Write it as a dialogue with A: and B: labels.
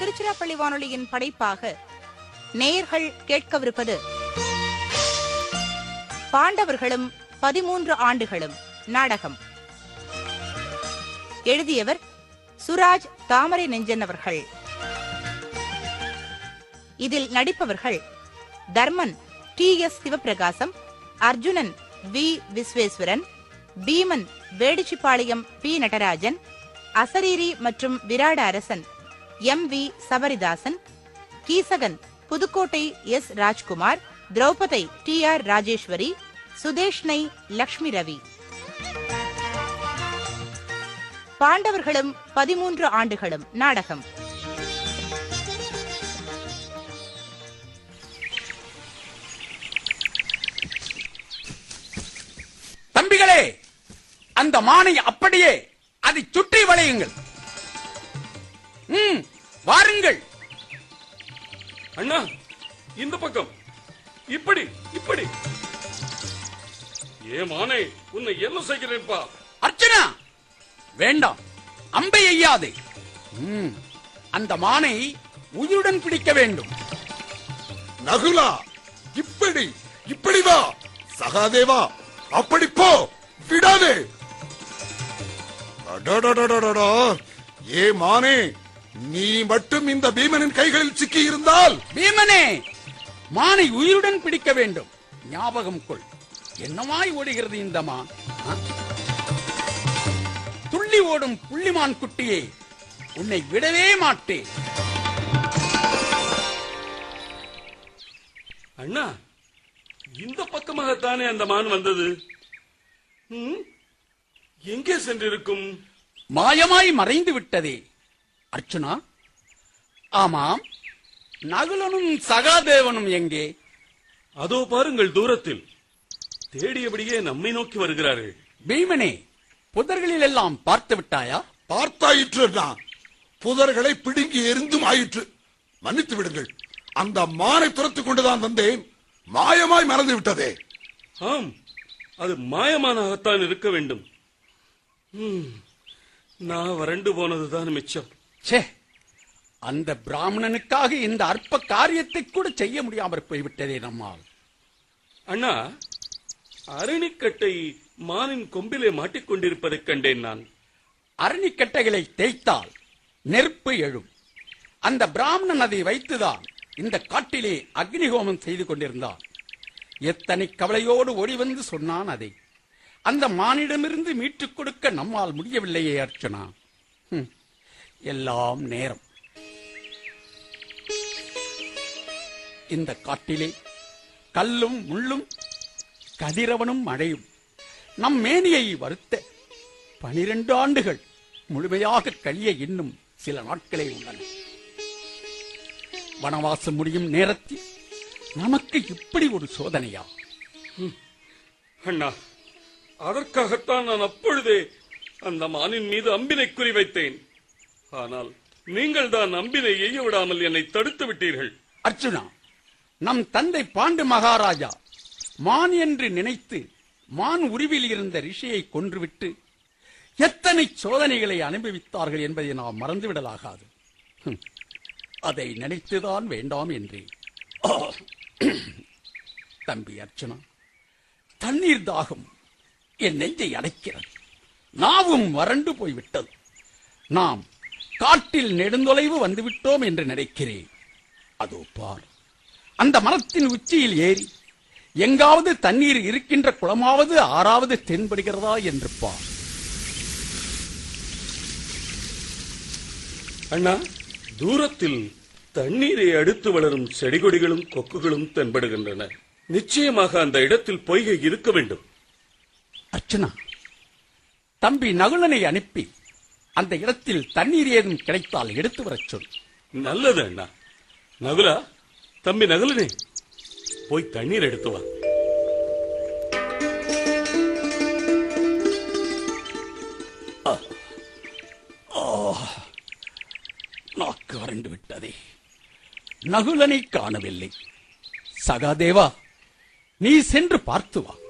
A: திருச்சிராப்பள்ளி வானொலியின் படைப்பாக நேயர்கள் கேட்கவிருப்பது பாண்டவர்களும் பதிமூன்று ஆண்டுகளும் நாடகம் எழுதியவர் சுராஜ் தாமரை நெஞ்சன் அவர்கள் இதில் நடிப்பவர்கள் Dharman T S Sivaprakasam Arjunan V Visweswaran Bheeman Vedichipalayam P Natarajan அசரீரி மற்றும் விராட அரசன் M V Sabaridasan Keechakan Pudukkottai S Rajkumar Draupadi T R Rajeswari Sudeshna Lakshmi Ravi பாண்டவர்களும் பதிமூன்று ஆண்டுகளும் நாடகம்
B: தம்பிகளே அந்த மானை அப்படியே அதை சுற்றி வளையுங்கள் ம் வாருங்கள்
C: அண்ணா இந்த பக்கம் இப்படி இப்படி ஏ மானே உன்னை என்ன செய்கிறேன்பா
B: அர்ச்சனா வேண்டாம் அம்பை எய்யாதே ம், அந்த மானை உயிருடன் பிடிக்க வேண்டும்
D: நகுலா இப்படி இப்படி வா சகாதேவா அப்படி போ விடாதே அடடடடடடா. ஏ மானே நீ மட்டும் இந்த பீமனின் கைகளில் சிக்கி இருந்தால்
B: பீமனே மானை உயிருடன் பிடிக்க வேண்டும் ஞாபகம் கொள் என்னமாய் ஓடுகிறது இந்த மான் ஆ? துள்ளி ஓடும் புள்ளிமான் குட்டியே உன்னை விடவே மாட்டேன்
C: அண்ணா இந்த பக்கமாகத்தானே அந்த மான் வந்தது ம்? எங்கே சென்றிருக்கும்
B: மாயமாய் மறைந்து விட்டதே அர்ச்சுனா ஆமாம் நகுலனும் சகாதேவனும் எங்கே
C: அதோ பாருங்கள் தூரத்தில் தேடியபடியே நம்மை நோக்கி வருகிறார்கள்
B: பீமனே புதர்களில் எல்லாம் பார்த்து விட்டாயா
D: பார்த்தாயிற்று நான் புதர்களை பிடுங்கி எரிந்தும் ஆயிற்று மன்னித்து விடுங்கள் அந்த மானை துரத்துக் கொண்டுதான் வந்தேன் மாயமாய் மறந்து விட்டதே
C: ஆம் அது மாயமானாகத்தான் இருக்க வேண்டும் ம், நான் வறண்டு போனதுதான் மிச்சம்
B: ச்சே அந்த பிராமணனுக்காக இந்த அற்ப காரியத்தை கூட செய்ய முடியாமற் போய்விட்டதே நம்மால்
C: அண்ணா அரணிக்கட்டை மானின் கொம்பிலே மாட்டிக்கொண்டிருப்பதைக் கண்டேன் நான்
B: அரணிக்கட்டைகளை தேய்த்தால் நெருப்பு எழும் அந்த பிராமணன் அதை வைத்துதான் இந்த காட்டிலே அக்னிஹோமம் செய்து கொண்டிருந்தான் எத்தனை கவலையோடு ஓடி வந்து சொன்னான் அதை அந்த மானிடமிருந்து மீட்டுக் கொடுக்க நம்மால் முடியவில்லையே அர்ச்சனா ஹம், எல்லாம் நேரம் இந்த காட்டிலே கல்லும் முள்ளும் கதிரவனும் மழையும் நம் மேனியை வருத்த பனிரெண்டு ஆண்டுகள் முழுமையாக கழிய இன்னும் சில நாட்களே உள்ளன வனவாசம் முடியும் நேரத்தில் நமக்கு இப்படி ஒரு சோதனையா
C: அண்ணா அதற்காகத்தான் நான் அப்பொழுதே அந்த மானின் மீது அம்பினை குறிவைத்தேன் ஆனால் நீங்கள் தான் அம்பினை எய்ய விடாமல் என்னை தடுத்து விட்டீர்கள்
B: அர்ச்சுனா நம் தந்தை பாண்டு மகாராஜா மான் என்று நினைத்து மான் உருவில் இருந்த ரிஷியை கொன்றுவிட்டு எத்தனை சோதனைகளை அனுபவித்தார்கள் என்பதை நாம் மறந்துவிடலாகாது ஹம், அதை நினைத்துதான் வேண்டாம் என்றேன் தம்பி அர்ச்சனா தண்ணீர் தாகம் என் நெஞ்சை அடைக்கிறது நாவும் வறண்டு போய்விட்டது நாம் காட்டில் நெடுந்தொலைவு வந்துவிட்டோம் என்று நினைக்கிறேன் அதோ பார் அந்த மரத்தின் உச்சியில் ஏறி எங்காவது தண்ணீர் இருக்கின்ற குளமாவது ஆறாவது தென்படுகிறதா என்று பார்
C: அண்ணா தூரத்தில் தண்ணீரை அடுத்து வளரும் செடிகொடிகளும் கொக்குகளும் தென்படுகின்றன நிச்சயமாக அந்த இடத்தில் பொய்கை இருக்க வேண்டும்
B: அர்ச்சனா தம்பி நகுலனை அனுப்பி அந்த இடத்தில் தண்ணீர் ஏதும் கிடைத்தால் எடுத்து வரச் சொல்
C: நல்லது அண்ணா நகுலா தம்பி நகுலனே போய் தண்ணீர் எடுத்து வா
B: நாக்கு வறண்டு விட்டதே நகுலனை காணவில்லை சகாதேவா நீ சென்று பார்த்து வா